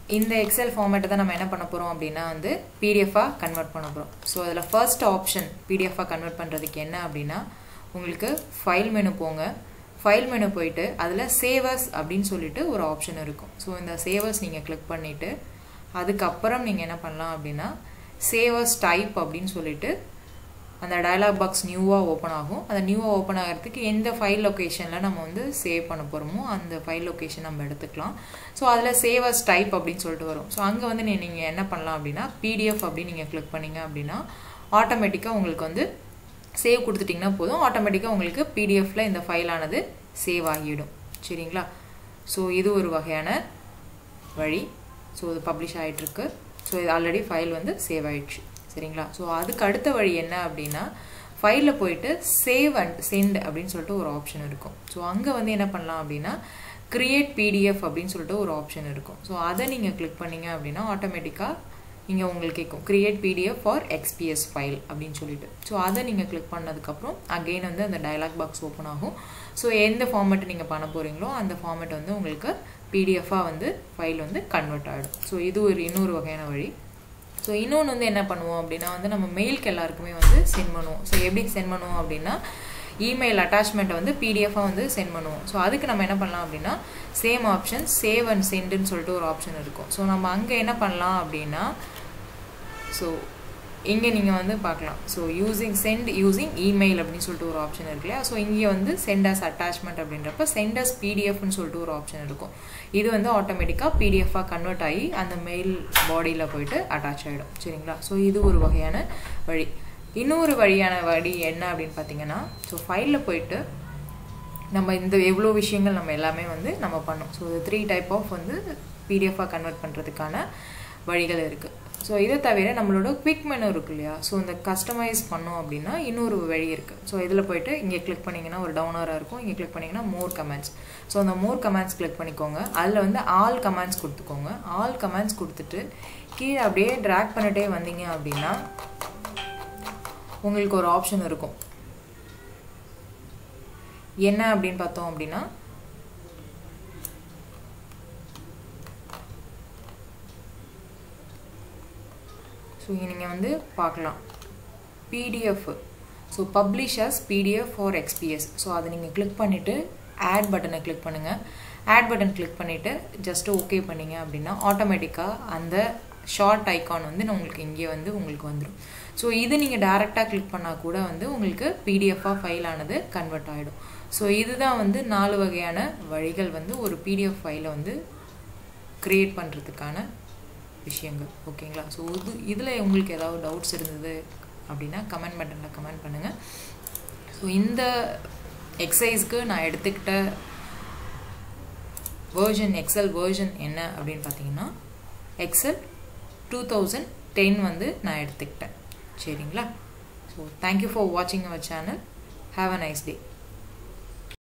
இந்த எக்ஸல் ஃபார்மேட்டை தான் நம்ம என்ன பண்ண போகிறோம் அப்படின்னா வந்து பிடிஎஃபாக கன்வெர்ட் பண்ண போகிறோம் ஸோ அதில் ஃபர்ஸ்ட் ஆப்ஷன் பிடிஎஃபாக கன்வெர்ட் பண்ணுறதுக்கு என்ன அப்படின்னா உங்களுக்கு ஃபைல் மெனு போங்க ஃபைல் மெனு போயிட்டு அதில் சேவர்ஸ் அப்படின்னு சொல்லிட்டு ஒரு ஆப்ஷன் இருக்கும் ஸோ இந்த சேவர்ஸ் நீங்கள் கிளிக் பண்ணிவிட்டு அதுக்கப்புறம் நீங்கள் என்ன பண்ணலாம் அப்படின்னா சேவர்ஸ் டைப் அப்படின்னு சொல்லிட்டு அந்த டயலாக் பாக்ஸ் நியூவாக ஓப்பன் ஆகும் அந்த நியூவாக ஓப்பன் ஆகிறதுக்கு எந்த ஃபைல் லொக்கேஷனில் நம்ம வந்து சேவ் பண்ண போகிறோமோ அந்த ஃபைல் லொக்கேஷன் நம்ம எடுத்துக்கலாம் ஸோ அதில் சேவர்ஸ் டைப் அப்படின்னு சொல்லிட்டு வரும் ஸோ அங்கே வந்து நீங்கள் என்ன பண்ணலாம் அப்படின்னா பிடிஎஃப் அப்படின்னு நீங்கள் கிளிக் பண்ணீங்க அப்படின்னா ஆட்டோமேட்டிக்காக உங்களுக்கு வந்து சேவ் கொடுத்துட்டிங்கன்னா போதும் ஆட்டோமேட்டிக்காக உங்களுக்கு பிடிஎஃப்பில் இந்த ஃபைலானது சேவ் ஆகிடும் சரிங்களா ஸோ இது ஒரு வகையான வழி ஸோ இது பப்ளிஷ் ஆகிட்டுருக்கு ஸோ இது ஆல்ரெடி ஃபைல் வந்து சேவ் ஆயிடுச்சு சரிங்களா ஸோ அதுக்கு அடுத்த வழி என்ன அப்படின்னா ஃபைலில் போயிட்டு சேவ் அண்ட் சென்ட் அப்படின்னு சொல்லிட்டு ஒரு ஆப்ஷன் இருக்கும் ஸோ அங்கே வந்து என்ன பண்ணலாம் அப்படின்னா கிரியேட் பிடிஎஃப் அப்படின்னு சொல்லிட்டு ஒரு ஆப்ஷன் இருக்கும் ஸோ அதை நீங்கள் கிளிக் பண்ணீங்க அப்படின்னா ஆட்டோமேட்டிக்காக இங்கே உங்களுக்கு கேட்கும் create PDF for XPS file அப்படின்னு சொல்லிட்டு ஸோ அதை நீங்கள் கிளிக் பண்ணதுக்கப்புறம் அகெயின் வந்து அந்த டயலாக் பாக்ஸ் ஓப்பன் ஆகும் ஸோ எந்த ஃபார்மேட் நீங்கள் பண்ண போகிறீங்களோ அந்த ஃபார்மேட் வந்து உங்களுக்கு பிடிஎஃபாக வந்து ஃபைல் வந்து கன்வெர்ட் ஆகிடும் ஸோ இது ஒரு இன்னொரு வகையான வழி ஸோ இன்னொன்று வந்து என்ன பண்ணுவோம் அப்படின்னா வந்து நம்ம மெயிலுக்கு எல்லாருக்குமே வந்து சென்ட் பண்ணுவோம் ஸோ எப்படி சென்ட் பண்ணுவோம் அப்படின்னா இமெயில் அட்டாச்மெண்ட்டை வந்து பிடிஎஃபாக வந்து சென்ட் பண்ணுவோம் ஸோ அதுக்கு நம்ம என்ன பண்ணலாம் அப்படின்னா சேம் ஆப்ஷன் சேவ் அண்ட் சென்டுன்னு சொல்லிட்டு ஒரு ஆப்ஷன் இருக்கும் ஸோ நம்ம அங்கே என்ன பண்ணலாம் அப்படின்னா ஸோ இங்கே நீங்கள் வந்து பார்க்கலாம் so using send using email அப்படின்னு சொல்லிட்டு ஒரு ஆப்ஷன் இருக்கு இல்லையா ஸோ இங்கே வந்து சென்டர்ஸ் அட்டாச்மெண்ட் அப்படின்றப்ப சென்டர்ஸ் பிடிஎஃப்னு சொல்லிட்டு ஒரு ஆப்ஷன் இருக்கும் இது வந்து ஆட்டோமேட்டிக்காக பிடிஎஃபாக கன்வெர்ட் ஆகி அந்த மெயில் பாடியில் போயிட்டு அட்டாச் ஆகிடும் சரிங்களா ஸோ இது ஒரு வகையான வழி இன்னொரு வழியான வழி என்ன அப்படின்னு பார்த்தீங்கன்னா ஸோ ஃபைலில் போயிட்டு நம்ம இந்த எவ்வளோ விஷயங்கள் நம்ம எல்லாமே வந்து நம்ம பண்ணோம் ஸோ த்ரீ டைப் ஆஃப் வந்து பிடிஎஃபாக கன்வெர்ட் பண்ணுறதுக்கான வழிகள் இருக்குது ஸோ இதை தவிர நம்மளோட குவிக் மெனு இருக்கு இல்லையா ஸோ இந்த கஸ்டமைஸ் பண்ணோம் அப்படின்னா இன்னொரு வழி இருக்குது ஸோ இதில் போயிட்டு இங்கே கிளிக் பண்ணிங்கன்னா ஒரு டவுனராக இருக்கும் இங்கே கிளிக் பண்ணிங்கன்னா மோர் கமெண்ட்ஸ் ஸோ அந்த மோர் கமெண்ட்ஸ் கிளிக் பண்ணிக்கோங்க அதில் வந்து ஆல் கமெண்ட்ஸ் கொடுத்துக்கோங்க ஆல் கமெண்ட்ஸ் கொடுத்துட்டு கீழே அப்படியே ட்ராக் பண்ணிட்டே வந்தீங்க அப்படின்னா உங்களுக்கு ஒரு ஆப்ஷன் இருக்கும் என்ன அப்படின்னு பார்த்தோம் அப்படின்னா ஸோ இங்கே நீங்கள் வந்து பார்க்கலாம் PDF so publishers PDF for XPS so அதை நீங்கள் கிளிக் பண்ணிவிட்டு ஆட் பட்டனை கிளிக் பண்ணுங்கள் ஆட் பட்டன் கிளிக் பண்ணிவிட்டு ஜஸ்ட்டு ஓகே பண்ணிங்க அப்படின்னா ஆட்டோமேட்டிக்காக அந்த ஷார்ட் ஐக்கான் வந்து உங்களுக்கு இங்கே வந்து உங்களுக்கு வந்துடும் ஸோ இது நீங்கள் டேரெக்டாக கிளிக் பண்ணால் கூட வந்து உங்களுக்கு பிடிஎஃபாக ஃபைல் ஆனது கன்வெர்ட் ஆகிடும் ஸோ இதுதான் வந்து நாலு வகையான வழிகள் வந்து ஒரு பிடிஎஃப் ஃபைலை வந்து க்ரியேட் பண்ணுறதுக்கான விஷயங்கள் ஓகேங்களா ஸோ இது இதில் உங்களுக்கு ஏதாவது டவுட்ஸ் இருந்தது அப்படின்னா கமெண்ட் பட்டனில் கமெண்ட் பண்ணுங்கள் ஸோ இந்த எக்ஸசைஸ்க்கு நான் எடுத்துக்கிட்ட வேர்ஷன் எக்ஸல் வேர்ஷன் என்ன அப்படின்னு பார்த்தீங்கன்னா எக்ஸல் டூ தௌசண்ட் டென் வந்து நான் எடுத்துக்கிட்டேன் சரிங்களா ஸோ தேங்க்யூ ஃபார் வாட்சிங் our channel have a nice day